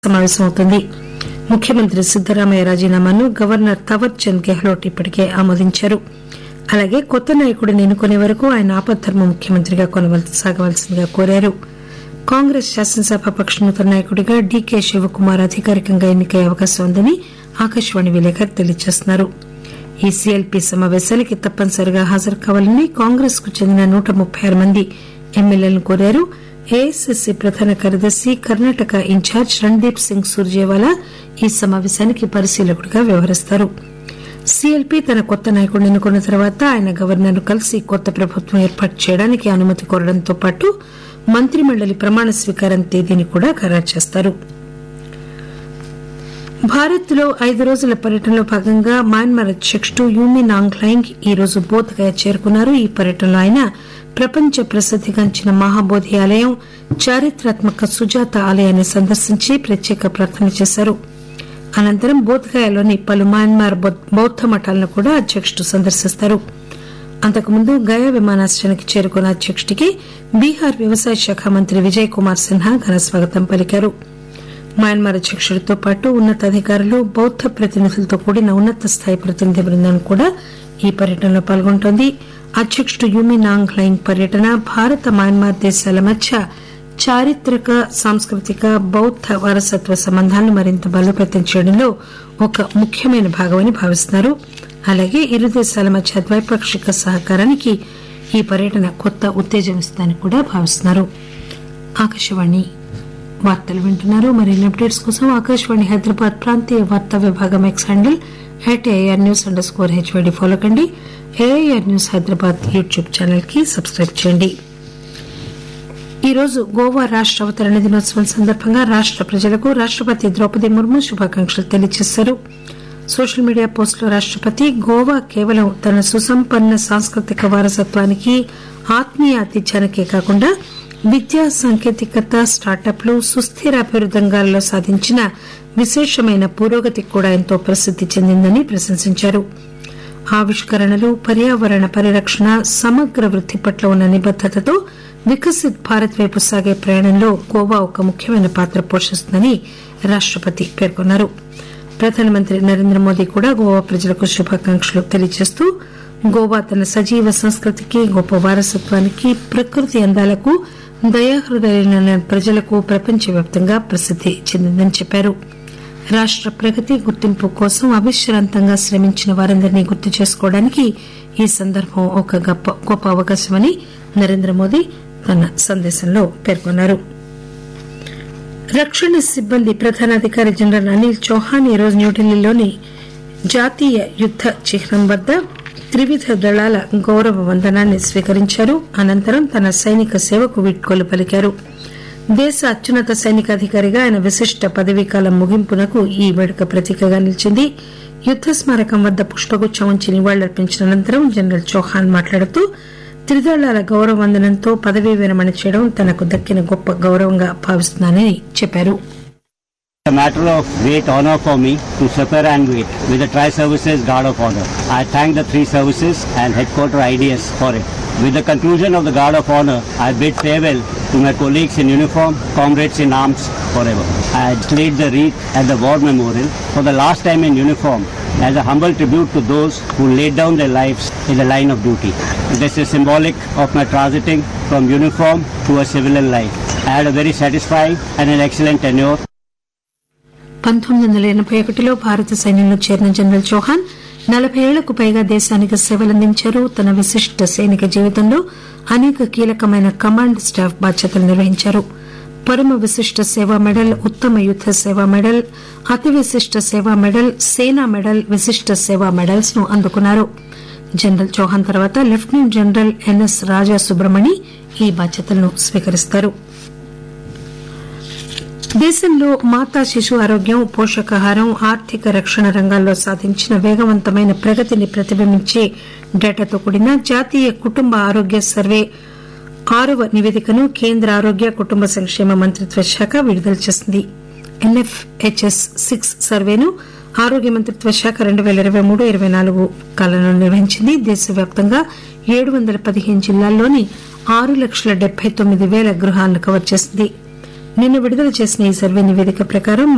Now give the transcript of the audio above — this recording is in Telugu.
సమావేశమవుతుంది ముఖ్యమంత్రి సిద్దరామయ్య రాజీనామాను గవర్నర్ తవర్ చంద్ గెహ్లోట్ ఇప్పటికే ఆమోదించారు అలాగే కొత్త నాయకుడిని ఎన్నుకునే వరకు ఆయన ఆపద్దర్మ ముఖ్యమంత్రిగా కొనసాగవలసిందిగా కోరారు కాంగ్రెస్ శాసనసభాపక్ష నూతన నాయకుడిగా డీకే శివకుమార్ అధికారికంగా ఎన్నికయ్యే అవకాశం ఉందని ఆకాశవాణి విలేకరి తెలియజేస్తున్నారు ఈ సీఎల్పీ సమావేశానికి తప్పనిసరిగా హాజరు కావాలని కాంగ్రెస్ కు చెందిన నూట ముప్పై ఆరు మంది ఎమ్మెల్యేలను కోరారు ఏఐసిసి ప్రధాన కార్యదర్శి కర్ణాటక ఇన్ఛార్జ్ రణ్దీప్ సింగ్ సూర్జేవాలా ఈ సమావేశానికి పరిశీలకుడిగా వ్యవహరిస్తారు సీఎల్పీ తన కొత్త నాయకుడిని ఎన్నుకున్న తర్వాత ఆయన గవర్నర్ ను కలిసి కొత్త ప్రభుత్వం ఏర్పాటు చేయడానికి అనుమతి కోరడంతో పాటు మంత్రి మండలి ప్రమాణ స్వీకారం తేదీని కూడా ఖరారు చేస్తారు భారత్ లో ఐదు రోజుల పర్యటనలో భాగంగా మయన్మార్ అధ్యకుడు యూమి నాంగ్లైంగ్ ఈ రోజు బోధ్ గయ చేరుకున్నారు ఈ పర్యటనలో ఆయన ప్రపంచ ప్రసిద్దిగాంచిన మహాబోధి ఆలయం చారిత్రాత్మక సుజాత ఆలయాన్ని సందర్శించి ప్రత్యేక ప్రార్థనలు చేశారు అనంతరం బోధ్ గయాలోని పలు మయన్మార్ బౌద్ద మఠాలను కూడా అధ్యకుడు సందర్శిస్తారు అంతకుముందు గయా విమానాశ్రయానికి చేరుకున్న అధ్యకుడికి బీహార్ వ్యవసాయ శాఖ మంత్రి విజయ్ కుమార్ సిన్హా ఘన స్వాగతం పలికారు మయన్మార్ అధ్యకుడితో పాటు ఉన్నతాధికారులు బౌద్ద ప్రతినిధులతో కూడిన ఉన్నత స్థాయి ప్రతినిధి బృందం కూడా ఈ పర్యటనలో పాల్గొంటోంది అధ్యకుడు యూమి నాంగ్ లైంగ్ పర్యటన భారత మయన్మార్ దేశాల మధ్య చారిత్రక సాంస్కృతిక బౌద్ద వారసత్వ సంబంధాలను మరింత బలోపేతం చేయడంలో ఒక ముఖ్యమైన భాగమని భావిస్తున్నారు అలాగే ఇరు దేశాల మధ్య ద్వైపాక్షిక సహకారానికి ఈ పర్యటన కొత్త ఉత్తేజం ఇస్తుందని కూడా భావిస్తున్నారు ఆకాశవాణి వార్తలు వింటున్నారు మరిన్ని అప్డేట్స్ కోసం ఆకాశవాణి హైదరాబాద్ ప్రాంతీయ వార్తా విభాగం X handle at AR news under score HYD follow కండి AR news Hyderabad YouTube channel కి సబ్స్క్రైబ్ చేయండి ఈ రోజు గోవా రాష్ట అవతరణ దినోత్సవం సందర్భంగా రాష్ట ప్రజలకు రాష్టపతి ద్రౌపది ముర్ము శుభాకాంక్షలు తెలియజేశారు సోషల్ మీడియా పోస్టులో రాష్టపతి గోవా కేవలం తన సుసంపన్న సాంస్కృతిక వారసత్వానికి ఆత్మీయ ఆతిథ్యానికే కాకుండా విద్యా సాంకేతికత స్టార్టప్లు సుస్థిర అభివృద్ది రంగాల్లో సాధించిన విశేషమైన పురోగతికి కూడా ఎంతో ప్రసిద్ది చెందిందని ప్రశంసించారు ఆవిష్కరణలు పర్యావరణ పరిరక్షణ సమగ్ర వృద్ది పట్ల ఉన్న నిబద్దతతో వికసిత్ భారత్ వైపు సాగే ప్రయాణంలో గోవా ఒక ముఖ్యమైన పాత్ర పోషిస్తుందని రాష్టపతి పేర్కొన్నారు ప్రధానమంత్రి నరేంద్ర మోదీ కూడా గోవా ప్రజలకు శుభాకాంక్షలు తెలియజేస్తూ గోవా తన సజీవ సంస్కృతికి గొప్ప వారసత్వానికి ప్రకృతి అందాలకు దయాహృదయులైన ప్రజలకు ప్రపంచవ్యాప్తంగా ప్రసిద్ది చెందిందని చెప్పారు రాష్ట ప్రగతి గుర్తింపు కోసం అవిశ్రాంతంగా శ్రమించిన వారందరినీ గుర్తు చేసుకోవడానికి ఈ సందర్భం ఒక గొప్ప అవకాశమని నరేంద్ర మోదీ తన సందేశంలో పేర్కొన్నారు రక్షణ సిబ్బంది ప్రధానాధికారి జనరల్ అనిల్ చౌహాన్ ఈరోజు న్యూఢిల్లీలోని జాతీయ యుద్ద చిహ్నం వద్ద త్రివిధ దళాల గౌరవ వందనాన్ని స్వీకరించారు అనంతరం తన సైనిక సేవకు వీడ్కోలు పలికారు దేశ అత్యున్నత సైనికాధికారిగా ఆయన విశిష్ట పదవీకాలం ముగింపునకు ఈ వేడుక ప్రతీకగా నిలిచింది యుద్ద స్మారకం వద్ద పుష్పగుచ్చం ఉంచి నివాళులర్పించిన అనంతరం జనరల్ చౌహాన్ మాట్లాడుతూ త్రిదళాల గౌరవ వందనంతో పదవీ విరమణ చేయడం తనకు దక్కిన గొప్ప గౌరవంగా భావిస్తున్నానని చెప్పారు a matter of great honor for me to superannuate with the Tri-Services Guard of Honor. I thank the three services and headquarter IDS for it. With the conclusion of the Guard of Honor, I bid farewell to my colleagues in uniform, comrades in arms forever. I laid the wreath at the war memorial for the last time in uniform as a humble tribute to those who laid down their lives in the line of duty. This is symbolic of my transiting from uniform to a civilian life. I had a very satisfying and an excellent tenure. పంతొమ్మిది వందల ఎనబై ఒకటిలో భారత సైన్యంలో చేరిన జనరల్ చౌహాన్ నలభై ఏళ్లకు పైగా దేశానికి సేవలందించారు తన విశిష్ట సైనిక జీవితంలో అనేక కీలకమైన కమాండ్ స్టాఫ్ బాధ్యతలు నిర్వహించారు పరమ విశిష్ట సేవా మెడల్ ఉత్తమ యుద్ద సేవా మెడల్ అతి విశిష్ట సేవా మెడల్ సేనా మెడల్ విశిష్ట సేవా మెడల్స్ ను అందుకున్నారు జనరల్ చౌహాన్ తర్వాత lieutenant general NS Raja Subramani ఈ బాధ్యతలను స్వీకరిస్తారు దేశంలో మాతా శిశు ఆరోగ్యం పోషకాహారం ఆర్థిక రక్షణ రంగాల్లో సాధించిన వేగవంతమైన ప్రగతిని ప్రతిబింబించే డేటాతో కూడిన జాతీయ కుటుంబ ఆరోగ్య సర్వే ఆరవ నివేదికను కేంద్ర ఆరోగ్య కుటుంబ సంక్షేమ మంత్రిత్వ శాఖ విడుదల చేసింది ఎన్ఎఫ్హెచ్ఎస్ సిక్స్ సర్వేను ఆరోగ్య మంత్రిత్వ శాఖ రెండు పేల ఇరవై మూడు ఇరవై నాలుగు కాలంలో నిర్వహించింది దేశవ్యాప్తంగా ఏడు వందల పదిహేను జిల్లాల్లోని ఆరు లక్షల డెబ్బై తొమ్మిది పేల గృహాలను కవర్ చేసింది నిన్న విడుదల చేసిన ఈ సర్వే నివేదిక ప్రకారం